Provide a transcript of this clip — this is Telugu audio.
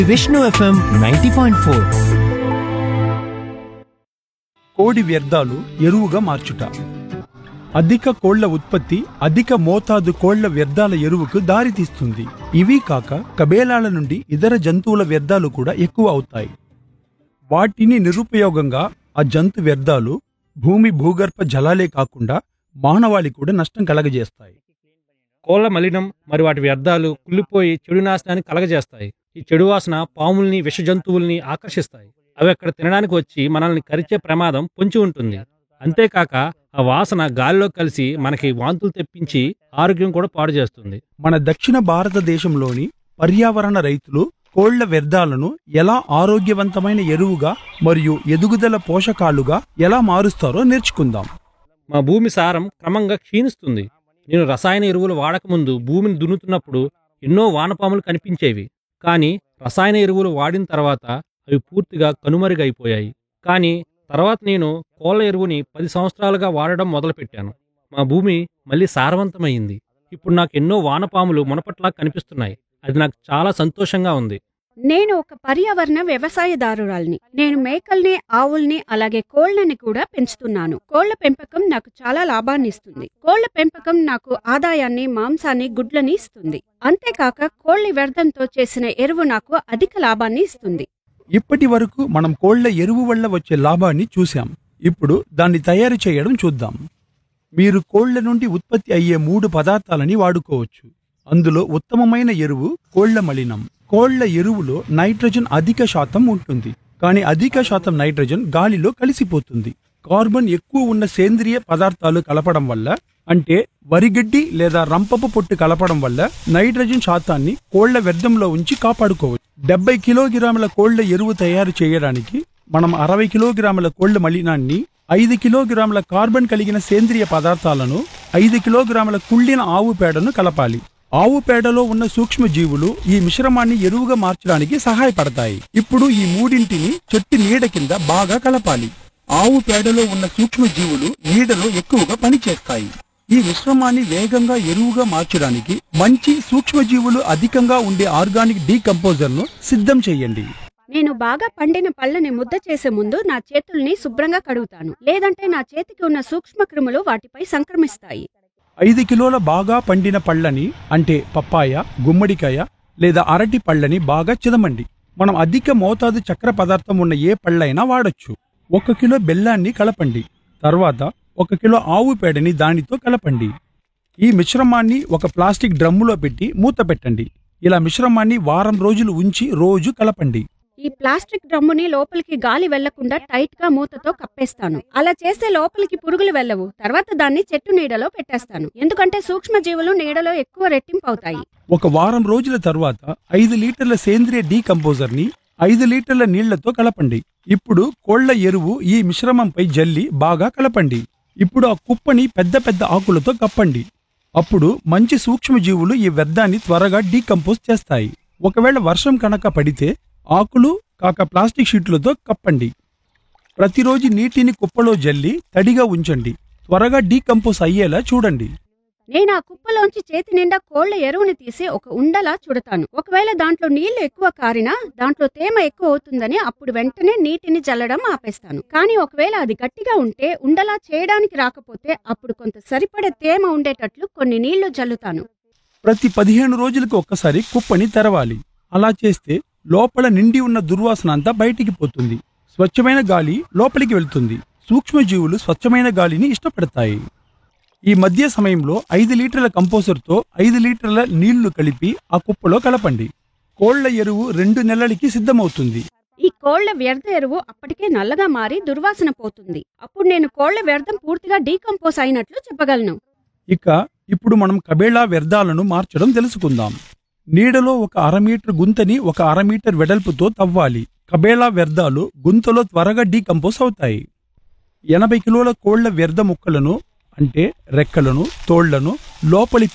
Vishnu FM ninety point four కోడి వ్యర్థాలు ఎరువుగా మార్చుట అధిక కోళ్ల ఉత్పత్తి అధిక మోతాదు కోళ్ల వ్యర్థాల ఎరువుకు దారితీస్తుంది ఇవి కాక కబేలాల నుండి ఇతర జంతువుల వ్యర్థాలు కూడా ఎక్కువ అవుతాయి వాటిని నిరుపయోగంగా ఆ జంతు వ్యర్థాలు భూమి భూగర్భ జలాలే కాకుండా మానవాళి కూడా నష్టం కలగజేస్తాయి కోళ్ల మలినం మరి వాటి వ్యర్థాలు కుళ్ళిపోయి చెడు నాశనాన్ని కలగజేస్తాయి ఈ చెడు వాసన పాముల్ని విష జంతువుల్ని ఆకర్షిస్తాయి అవి అక్కడ తినడానికి వచ్చి మనల్ని కరిచే ప్రమాదం పొంచి ఉంటుంది అంతేకాక ఆ వాసన గాలిలో కలిసి మనకి వాంతులు తెప్పించి ఆరోగ్యం కూడా పాడు చేస్తుంది మన దక్షిణ భారతదేశంలోని పర్యావరణ రైతులు కోళ్ల వ్యర్థాలను ఎలా ఆరోగ్యవంతమైన ఎరువుగా మరియు ఎదుగుదల పోషకాలుగా ఎలా మారుస్తారో నేర్చుకుందాం మా భూమి సారం క్రమంగా క్షీణిస్తుంది నేను రసాయన ఎరువులు వాడకముందు భూమిని దున్నుతున్నప్పుడు ఎన్నో వానపాములు కనిపించేవి కానీ రసాయన ఎరువులు వాడిన తర్వాత అవి పూర్తిగా కనుమరుగైపోయాయి కానీ తర్వాత నేను కోళ్ళ ఎరువుని పది సంవత్సరాలుగా వాడడం మొదలుపెట్టాను మా భూమి మళ్ళీ సారవంతమైంది ఇప్పుడు నాకు ఎన్నో వానపాములు మునపట్లా కనిపిస్తున్నాయి అది నాకు చాలా సంతోషంగా ఉంది నేను ఒక పర్యావరణ వ్యవసాయదారురాల్ని నేను మేకల్ని ఆవుల్ని అలాగే కోళ్లని కూడా పెంచుతున్నాను కోళ్ల పెంపకం నాకు చాలా లాభాన్ని ఇస్తుంది కోళ్ల పెంపకం నాకు ఆదాయాన్ని మాంసాన్ని గుడ్లని ఇస్తుంది అంతేకాక కోళ్ల వ్యర్థంతో చేసిన ఎరువు నాకు అధిక లాభాన్ని ఇస్తుంది ఇప్పటి వరకు మనం కోళ్ల ఎరువు వల్ల వచ్చే లాభాన్ని చూశాం ఇప్పుడు దాన్ని తయారు చేయడం చూద్దాం మీరు కోళ్ల నుండి ఉత్పత్తి అయ్యే మూడు పదార్థాలని వాడుకోవచ్చు అందులో ఉత్తమమైన ఎరువు కోళ్ల మలినం కోళ్ల ఎరువులో నైట్రోజన్ అధిక శాతం ఉంటుంది కానీ అధిక శాతం నైట్రోజన్ గాలిలో కలిసిపోతుంది కార్బన్ ఎక్కువ ఉన్న సేంద్రియ పదార్థాలు కలపడం వల్ల అంటే వరిగడ్డి లేదా రంపపు పొట్టు కలపడం వల్ల నైట్రోజన్ శాతాన్ని కోళ్ల వ్యర్థంలో ఉంచి కాపాడుకోవచ్చు డెబ్బై కిలోగ్రాముల కోళ్ల ఎరువు తయారు చేయడానికి మనం అరవై కిలోగ్రాముల కోళ్ల మలినాన్ని ఐదు కిలోగ్రాముల కార్బన్ కలిగిన సేంద్రియ పదార్థాలను ఐదు కిలోగ్రాముల కుళ్ళిన ఆవు పేడను కలపాలి ఆవు పేడలో ఉన్న సూక్ష్మ జీవులు ఈ మిశ్రమాన్ని ఎరువుగా మార్చడానికి సహాయపడతాయి ఇప్పుడు ఈ మూడింటిని చెట్టు నీడ కింద బాగా కలపాలి ఆవు పేడలో ఉన్న సూక్ష్మ జీవులు నీడలో ఎక్కువగా పనిచేస్తాయి ఈ మిశ్రమాన్ని వేగంగా ఎరువుగా మార్చడానికి మంచి సూక్ష్మజీవులు అధికంగా ఉండే ఆర్గానిక్ డీకంపోజర్ ను సిద్ధం చేయండి నేను బాగా పండిన పళ్ళని ముద్ద చేసే ముందు నా చేతుల్ని శుభ్రంగా కడుగుతాను లేదంటే నా చేతికి ఉన్న సూక్ష్మక్రిములు వాటిపై సంక్రమిస్తాయి ఐదు కిలోల బాగా పండిన పళ్ళని అంటే పప్పాయ గుమ్మడికాయ లేదా అరటి పళ్ళని బాగా చిదమండి మనం అధిక మోతాదు చక్కెర పదార్థం ఉన్న ఏ పళ్ళైనా వాడొచ్చు ఒక కిలో బెల్లాన్ని కలపండి తర్వాత ఒక కిలో ఆవు పేడని దానితో కలపండి ఈ మిశ్రమాన్ని ఒక ప్లాస్టిక్ డ్రమ్ములో పెట్టి మూత పెట్టండి ఇలా మిశ్రమాన్ని వారం రోజులు ఉంచి రోజు కలపండి ఈ ప్లాస్టిక్ డ్రమ్ముని లోపలికి గాలి వెళ్లకుండా టైట్ గా మూతతో కప్పేస్తాను అలా చేస్తే లోపలికి పురుగులు వెళ్ళవు తర్వాత దాన్ని చెట్టు నీడలో పెట్టేస్తాను ఎందుకంటే సూక్ష్మజీవులు నీడలో ఎక్కువ రెట్టింపు అవుతాయి ఒక వారం రోజుల తర్వాత ఐదు లీటర్ల సేంద్రియ డీకంపోజర్ ని ఐదు లీటర్ల నీళ్లతో కలపండి ఇప్పుడు కోళ్ల ఎరువు ఈ మిశ్రమంపై జల్లి బాగా కలపండి ఇప్పుడు ఆ కుప్పని పెద్ద పెద్ద ఆకులతో కప్పండి అప్పుడు మంచి సూక్ష్మజీవులు ఈ వ్యర్థాన్ని త్వరగా డీకంపోజ్ చేస్తాయి ఒకవేళ వర్షం కనుక పడితే ఆకులు కాక ప్లాస్టిక్ షీట్లతో కప్పండి ప్రతిరోజు నీటిని కుప్పలో జల్లి తడిగా ఉంచండి త్వరగా డీకంపోజ్ అయ్యేలా చూడండి నేను ఆ కుప్పలోంచి చేతి నిండా కోళ్ల ఎరువుని తీసి ఒక ఉండలా చుడతాను ఒకవేళ దాంట్లో నీళ్లు ఎక్కువ కారినా దాంట్లో తేమ ఎక్కువ అవుతుందని అప్పుడు వెంటనే నీటిని జల్లడం ఆపేస్తాను కానీ ఒకవేళ అది గట్టిగా ఉంటే ఉండలా చేయడానికి రాకపోతే అప్పుడు కొంత సరిపడే తేమ ఉండేటట్లు కొన్ని నీళ్లు జల్లుతాను ప్రతి పదిహేను రోజులకు ఒక్కసారి కుప్పని తెరవాలి అలా చేస్తే లోపల నిండి ఉన్న దుర్వాసన అంతా బయటికి పోతుంది స్వచ్ఛమైన గాలి లోపలికి వెళ్తుంది సూక్ష్మజీవులు స్వచ్ఛమైన గాలిని ఇష్టపడతాయి ఈ మధ్య సమయంలో ఐదు లీటర్ల కంపోజర్తో ఐదు లీటర్ల నీళ్లు కలిపి ఆ కుప్పలో కలపండి కోళ్ల ఎరువు రెండు నెలలకి సిద్ధమవుతుంది ఈ కోళ్ల వ్యర్థ ఎరువు అప్పటికే నల్లగా మారి దుర్వాసన పోతుంది అప్పుడు నేను కోళ్ల వ్యర్థం పూర్తిగా డీకంపోజ్ అయినట్లు చెప్పగలను ఇక ఇప్పుడు మనం కబేళా వ్యర్థాలను మార్చడం తెలుసుకుందాం నీడలో ఒక అర మీటర్ గుంతని ఒక అర మీటర్ వెడల్పుతో తవ్వాలి కబేళా వ్యర్థాలు గుంతలో త్వరగా డీకంపోజ్ అవుతాయి ఎనభై కిలోల కోళ్ల వ్యర్థ ముక్కలను అంటే రెక్కలను తోళ్లను లోపలి